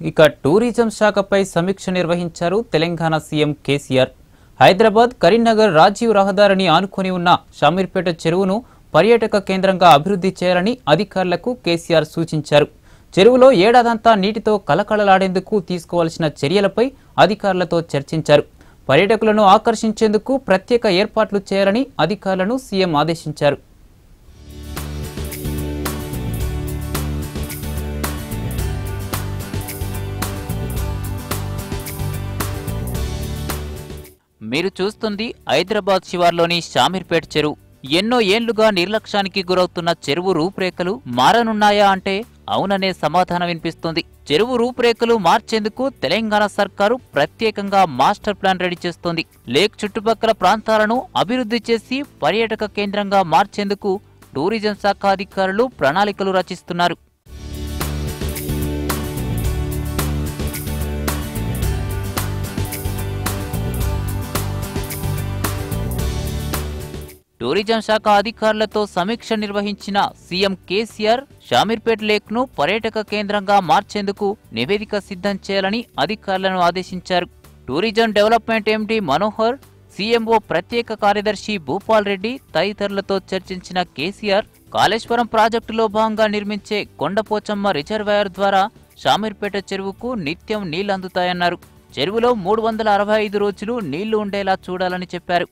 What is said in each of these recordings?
ఇక టూరిజం శాఖపై సమీక్ష నిర్వహించారు తెలంగాణ సీఎం కేసీఆర్ హైదరాబాద్ కరీంనగర్ రాజీవ్ రహదారిని ఆనుకొని ఉన్న షామీర్పేట చెరువును పర్యాటక కేంద్రంగా అభివృద్ధి చేయాలని అధికారులకు కేసీఆర్ సూచించారు చెరువులో ఏడాదంతా నీటితో కలకలలాడేందుకు తీసుకోవాల్సిన చర్యలపై అధికారులతో చర్చించారు పర్యాటకులను ఆకర్షించేందుకు ప్రత్యేక ఏర్పాట్లు చేయాలని అధికారులను సీఎం ఆదేశించారు మీరు చూస్తుంది హైదరాబాద్ శివార్లోని షామీర్పేట్ చెరువు ఎన్నో ఏండ్లుగా నిర్లక్ష్యానికి గురవుతున్న చెరువు రూపురేఖలు మారనున్నాయా అంటే అవుననే సమాధానం వినిపిస్తుంది చెరువు రూపురేఖలు మార్చేందుకు తెలంగాణ సర్కారు ప్రత్యేకంగా మాస్టర్ ప్లాన్ రెడీ చేస్తోంది లేక్ చుట్టుపక్కల ప్రాంతాలను అభివృద్ధి చేసి పర్యాటక కేంద్రంగా మార్చేందుకు టూరిజం శాఖ అధికారులు ప్రణాళికలు రచిస్తున్నారు టూరిజం శాఖ అధికారులతో సమీక్ష నిర్వహించిన సీఎం కేసీఆర్ షామీర్పేట్ లేక్ ను పర్యాటక కేంద్రంగా మార్చేందుకు నివేదిక సిద్ధం చేయాలని అధికారులను ఆదేశించారు tourism development MD Manohar CMO ప్రత్యేక కార్యదర్శి భూపాల్ రెడ్డి తదితరులతో చర్చించిన కేసీఆర్ కాళేశ్వరం ప్రాజెక్టులో భాగంగా నిర్మించే కొండపోచమ్మ రిజర్వాయర్ ద్వారా షామీర్పేట చెరువుకు నిత్యం నీళ్లు అందుతాయన్నారు చెరువులో మూడు వందల అరవై ఐదు రోజులు నీళ్లు ఉండేలా చూడాలని చెప్పారు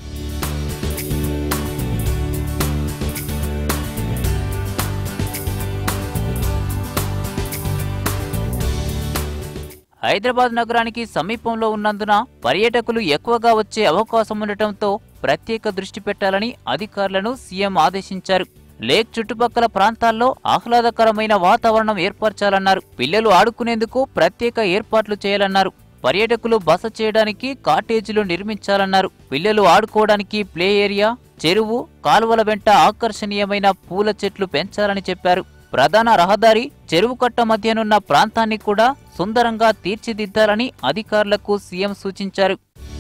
హైదరాబాద్ నగరానికి సమీపంలో ఉన్నందున పర్యాటకులు ఎక్కువగా వచ్చే అవకాశం ఉండటంతో ప్రత్యేక దృష్టి పెట్టాలని అధికారులను సీఎం ఆదేశించారు లేక్ చుట్టుపక్కల ప్రాంతాల్లో ఆహ్లాదకరమైన వాతావరణం ఏర్పరచాలన్నారు పిల్లలు ఆడుకునేందుకు ప్రత్యేక ఏర్పాట్లు చేయాలన్నారు పర్యాటకులు బస చేయడానికి కాటేజీలు నిర్మించాలన్నారు పిల్లలు ఆడుకోవడానికి ప్లే ఏరియా చెరువు కాలువల వెంట ఆకర్షణీయమైన పూల చెట్లు పెంచాలని చెప్పారు ప్రధాన రహదారి చెరువు కట్ట మధ్యనున్న ప్రాంతాన్ని కూడా సుందరంగా తీర్చిదిద్దాలని అధికారులకు సీఎం సూచించారు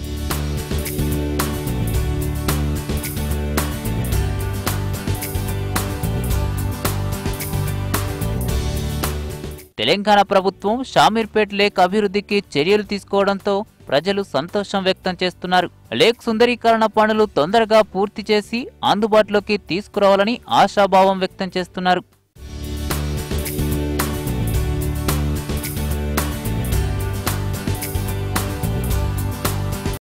తెలంగాణ ప్రభుత్వం షామీర్పేట్ లేక్ అభివృద్ధికి చర్యలు తీసుకోవడంతో ప్రజలు సంతోషం వ్యక్తం చేస్తున్నారు లేక్ సుందరీకరణ పనులు తొందరగా పూర్తి చేసి అందుబాటులోకి తీసుకురావాలని ఆశాభావం వ్యక్తం చేస్తున్నారు